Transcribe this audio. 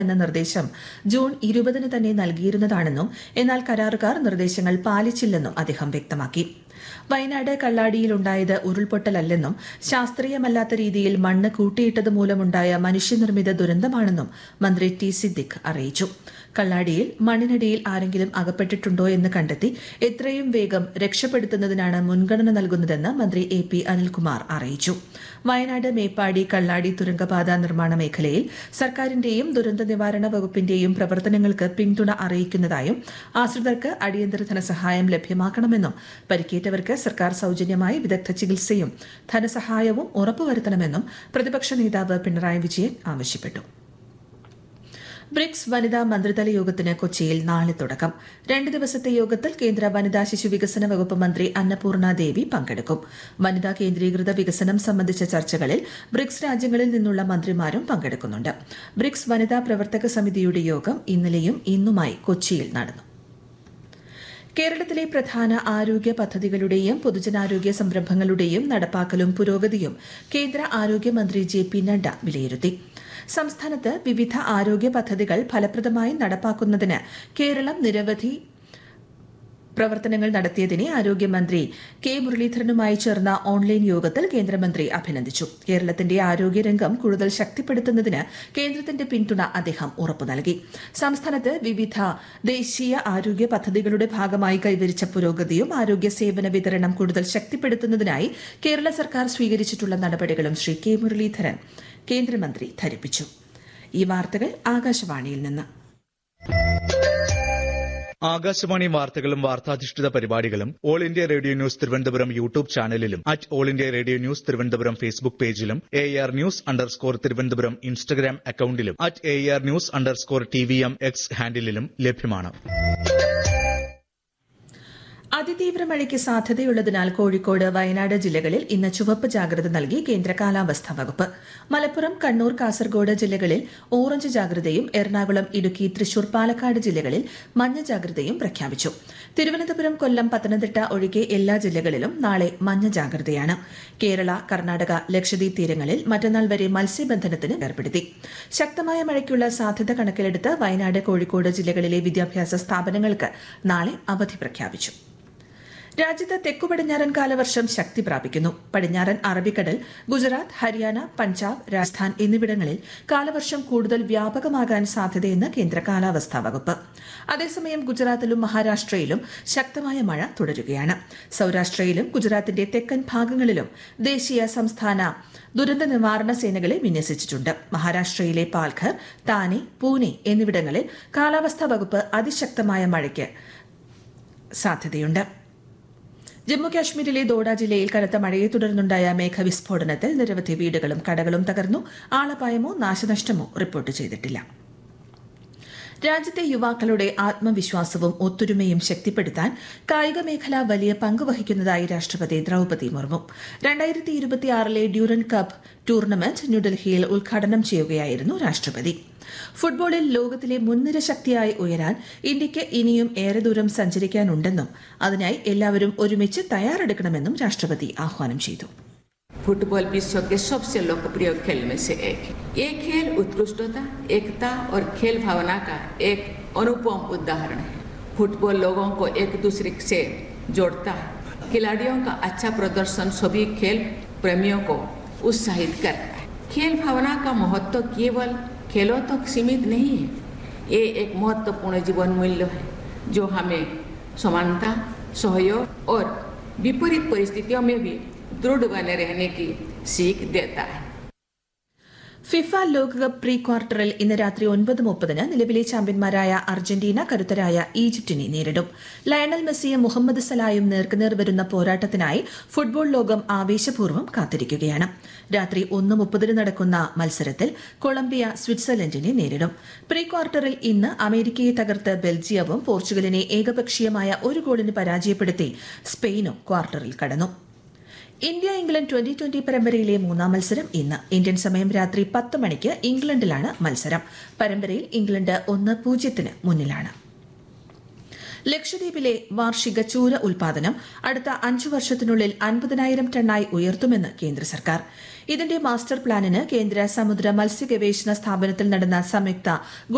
എന്ന നിർദ്ദേശം ജൂൺ ഇരുപതിന് തന്നെ നൽകിയിരുന്നതാണെന്നും എന്നാൽ കരാറുകാർ നിർദ്ദേശങ്ങൾ പാലിച്ചില്ലെന്നും അദ്ദേഹം വ്യക്തമാക്കി വയനാട് കള്ളാടിയിലുണ്ടായത് ഉരുൾപൊട്ടലല്ലെന്നും ശാസ്ത്രീയമല്ലാത്ത രീതിയിൽ മണ്ണ് കൂട്ടിയിട്ടത് മൂലമുണ്ടായ മനുഷ്യനിർമ്മിത ദുരന്തമാണെന്നും മന്ത്രി ടി സിദ്ദിഖ് അറിയിച്ചു കള്ളാടിയിൽ മണ്ണിനടിയിൽ ആരെങ്കിലും അകപ്പെട്ടിട്ടുണ്ടോ എന്ന് കണ്ടെത്തി എത്രയും വേഗം രക്ഷപ്പെടുത്തുന്നതിനാണ് മുൻഗണന നൽകുന്നതെന്ന് മന്ത്രി എ പി അനിൽകുമാർ അറിയിച്ചു വയനാട് മേപ്പാടി കള്ളാടി തുരങ്കപാത നിർമ്മാണ മേഖലയിൽ സർക്കാരിന്റെയും ദുരന്ത നിവാരണ വകുപ്പിന്റെയും പ്രവർത്തനങ്ങൾക്ക് പിന്തുണ അറിയിക്കുന്നതായും ആശ്രിതർക്ക് അടിയന്തര ധനസഹായം ലഭ്യമാക്കണമെന്നും പരിക്കേറ്റവർക്ക് സർക്കാർ സൌജന്യമായി വിദഗ്ധ ചികിത്സയും ധനസഹായവും ഉറപ്പുവരുത്തണമെന്നും പ്രതിപക്ഷ നേതാവ് പിണറായി വിജയൻ ആവശ്യപ്പെട്ടു ബ്രിക്സ് വനിതാ മന്ത്രിതല യോഗത്തിന് കൊച്ചിയിൽ നാളെ തുടക്കം രണ്ട് ദിവസത്തെ യോഗത്തിൽ കേന്ദ്ര വനിതാ ശിശു വികസന വകുപ്പ് മന്ത്രി അന്നപൂർണ ദേവി പങ്കെടുക്കും വനിതാ കേന്ദ്രീകൃത വികസനം സംബന്ധിച്ച ചർച്ചകളിൽ ബ്രിക്സ് രാജ്യങ്ങളിൽ നിന്നുള്ള മന്ത്രിമാരും പങ്കെടുക്കുന്നുണ്ട് ബ്രിക്സ് വനിതാ പ്രവർത്തക സമിതിയുടെ യോഗം ഇന്നലെയും ഇന്നുമായി കൊച്ചിയിൽ നടന്നു കേരളത്തിലെ പ്രധാന ആരോഗ്യ പദ്ധതികളുടെയും പൊതുജനാരോഗ്യ സംരംഭങ്ങളുടെയും നടപ്പാക്കലും പുരോഗതിയും കേന്ദ്ര ആരോഗ്യമന്ത്രി ജെ പി നഡ്ഡ വിലയിരുത്തി സംസ്ഥാനത്ത് വിവിധ ആരോഗ്യ പദ്ധതികൾ ഫലപ്രദമായി നടപ്പാക്കുന്നതിന് കേരളം നിരവധി പ്രവർത്തനങ്ങൾ നടത്തിയതിനെ ആരോഗ്യമന്ത്രി കെ മുരളീധരനുമായി ചേർന്ന ഓൺലൈൻ യോഗത്തിൽ കേന്ദ്രമന്ത്രി അഭിനന്ദിച്ചു കേരളത്തിന്റെ ആരോഗ്യരംഗം കൂടുതൽ ശക്തിപ്പെടുത്തുന്നതിന് കേന്ദ്രത്തിന്റെ പിന്തുണ അദ്ദേഹം ഉറപ്പു നൽകി സംസ്ഥാനത്ത് വിവിധ ദേശീയ ആരോഗ്യ പദ്ധതികളുടെ ഭാഗമായി കൈവരിച്ച പുരോഗതിയും ആരോഗ്യ സേവന വിതരണം കൂടുതൽ ശക്തിപ്പെടുത്തുന്നതിനായി കേരള സർക്കാർ സ്വീകരിച്ചിട്ടുള്ള നടപടികളും ശ്രീ കെ മുരളീധരൻ കേന്ദ്രമന്ത്രി ധരിപ്പിച്ചു ഈ വാർത്തകൾ ആകാശവാണിയിൽ നിന്ന് ആകാശവാണി വാർത്തകളും വാർത്താധിഷ്ഠിത പരിപാടികളും All India Radio News Thiruvananthapuram YouTube ചാനലിലും at All India Radio News Thiruvananthapuram Facebook പേജിലും A R news underscore Thiruvananthapuram Instagram അക്കൌണ്ടിലും at A R news underscore T V M X ഹാൻഡിലും ലഭ്യമാണ് അതിതീവ്ര മഴയ്ക്ക് സാധ്യതയുള്ളതിനാൽ കോഴിക്കോട് വയനാട് ജില്ലകളിൽ ഇന്ന് ചുവപ്പ് ജാഗ്രത നൽകി കേന്ദ്ര കാലാവസ്ഥാ വകുപ്പ് മലപ്പുറം കണ്ണൂർ കാസർഗോഡ് ജില്ലകളിൽ ഓറഞ്ച് ജാഗ്രതയും എറണാകുളം ഇടുക്കി തൃശൂർ പാലക്കാട് ജില്ലകളിൽ മഞ്ഞ ജാഗ്രതയും പ്രഖ്യാപിച്ചു തിരുവനന്തപുരം കൊല്ലം പത്തനംതിട്ട ഒഴികെ എല്ലാ ജില്ലകളിലും നാളെ മഞ്ഞ ജാഗ്രതയാണ് കേരള കർണാടക ലക്ഷദ്വീപ് തീരങ്ങളിൽ മറ്റന്നാൾ വരെ മത്സ്യബന്ധനത്തിന് ഏർപ്പെടുത്തി ശക്തമായ മഴയ്ക്കുള്ള സാധ്യത കണക്കിലെടുത്ത് വയനാട് കോഴിക്കോട് ജില്ലകളിലെ വിദ്യാഭ്യാസ സ്ഥാപനങ്ങൾക്ക് നാളെ അവധി പ്രഖ്യാപിച്ചു രാജ്യത്ത് തെക്കു പടിഞ്ഞാറൻ കാലവർഷം ശക്തി പ്രാപിക്കുന്നു പടിഞ്ഞാറൻ അറബിക്കടൽ ഗുജറാത്ത് ഹരിയാന പഞ്ചാബ് രാജസ്ഥാൻ എന്നിവിടങ്ങളിൽ കാലവർഷം കൂടുതൽ വ്യാപകമാകാൻ സാധ്യതയെന്ന് കേന്ദ്ര കാലാവസ്ഥാ വകുപ്പ് അതേസമയം ഗുജറാത്തിലും മഹാരാഷ്ട്രയിലും ശക്തമായ മഴ തുടരുകയാണ് സൌരാഷ്ട്രയിലും ഗുജറാത്തിന്റെ തെക്കൻ ഭാഗങ്ങളിലും ദേശീയ സംസ്ഥാന ദുരന്ത നിവാരണ സേനകളെ വിന്യസിച്ചിട്ടുണ്ട് മഹാരാഷ്ട്രയിലെ പാൽഘർ താനെ പൂനെ എന്നിവിടങ്ങളിൽ കാലാവസ്ഥാ വകുപ്പ് അതിശക്തമായ മഴയ്ക്ക് സാധ്യതയുണ്ട് ജമ്മു കാശ്മീരിലെ ദോഡ ജില്ലയിൽ കനത്ത മഴയെ തുടർന്നുണ്ടായ മേഘവിസ്ഫോടനത്തിൽ നിരവധി വീടുകളും കടകളും തകർന്നു ആളപായമോ നാശനഷ്ടമോ റിപ്പോർട്ട് ചെയ്തിട്ടില്ല രാജ്യത്തെ യുവാക്കളുടെ ആത്മവിശ്വാസവും ഒത്തൊരുമയും ശക്തിപ്പെടുത്താൻ കായിക മേഖല വലിയ പങ്ക് വഹിക്കുന്നതായി രാഷ്ട്രപതി ദ്രൌപതി മുർമു രണ്ടായിരത്തി ഇരുപത്തിയാറിലെ ഡ്യൂറൻ കപ്പ് ടൂർണമെന്റ് ന്യൂഡൽഹിയിൽ ഉദ്ഘാടനം ചെയ്യുകയായിരുന്നു രാഷ്ട്രപതി ഫുട്ബോളിൽ ലോകത്തിലെ മുൻനിര ശക്തിയായി ഉയരാൻ ഇന്ത്യയ്ക്ക് ഇനിയും ഏറെ ദൂരം സഞ്ചരിക്കാനുണ്ടെന്നും അതിനായി എല്ലാവരും ഒരുമിച്ച് തയ്യാറെടുക്കണമെന്നും രാഷ്ട്രപതി ആഹ്വാനം ചെയ്തു फुटबॉल विश्व के सबसे लोकप्रिय खेल में से एक है ये खेल उत्कृष्टता एकता और खेल भावना का एक अनुपम उदाहरण है फुटबॉल लोगों को एक दूसरे से जोड़ता है खिलाड़ियों का अच्छा प्रदर्शन सभी खेल प्रेमियों को उत्साहित करता है खेल भावना का महत्व केवल खेलों तक सीमित नहीं है ये एक महत्वपूर्ण जीवन मूल्य है जो हमें समानता सहयोग और विपरीत परिस्थितियों में भी दृढ़ बने रहने की सीख देता है ഫിഫ ലോകകപ്പ് പ്രീ ക്വാർട്ടറിൽ ഇന്ന് രാത്രി ഒൻപത് മുപ്പതിന് നിലവിലെ ചാമ്പ്യന്മാരായ അർജന്റീന കരുത്തരായ ഈജിപ്തിനെ നേരിടും ലയണൽ മെസ്സിയും മുഹമ്മദ് സലായും നേർക്കുനേർ വരുന്ന പോരാട്ടത്തിനായി ഫുട്ബോൾ ലോകം ആവേശപൂർവ്വം കാത്തിരിക്കുകയാണ് രാത്രി ഒന്ന് മുപ്പതിന് നടക്കുന്ന മത്സരത്തിൽ കൊളംബിയ സ്വിറ്റ്സർലൻഡിനെ നേരിടും പ്രീ ക്വാർട്ടറിൽ ഇന്ന് അമേരിക്കയെ തകർത്ത് ബെൽജിയവും പോർച്ചുഗലിനെ ഏകപക്ഷീയമായ ഒരു ഗോളിന് പരാജയപ്പെടുത്തി സ്പെയിനും ക്വാർട്ടറിൽ കടന്നു ഇന്ത്യ ഇംഗ്ലണ്ട് ട്വന്റി ട്വന്റി പരമ്പരയിലെ മൂന്നാം മത്സരം ഇന്ന് ഇന്ത്യൻ സമയം രാത്രി പത്ത് മണിക്ക് ഇംഗ്ലണ്ടിലാണ് മത്സരം പരമ്പരയിൽ ഇംഗ്ലണ്ട് ഒന്ന് പൂജ്യത്തിന് മുന്നിലാണ് ലക്ഷദ്വീപിലെ വാർഷിക ചൂര ഉൽപാദനം അടുത്ത അഞ്ചു വർഷത്തിനുള്ളിൽ അൻപതിനായിരം ടണ്ണായി ഉയർത്തുമെന്ന് കേന്ദ്ര സർക്കാർ ഇതിന്റെ മാസ്റ്റർ പ്ലാനിന് കേന്ദ്ര സമുദ്ര മത്സ്യ ഗവേഷണ സ്ഥാപനത്തിൽ നടന്ന സംയുക്ത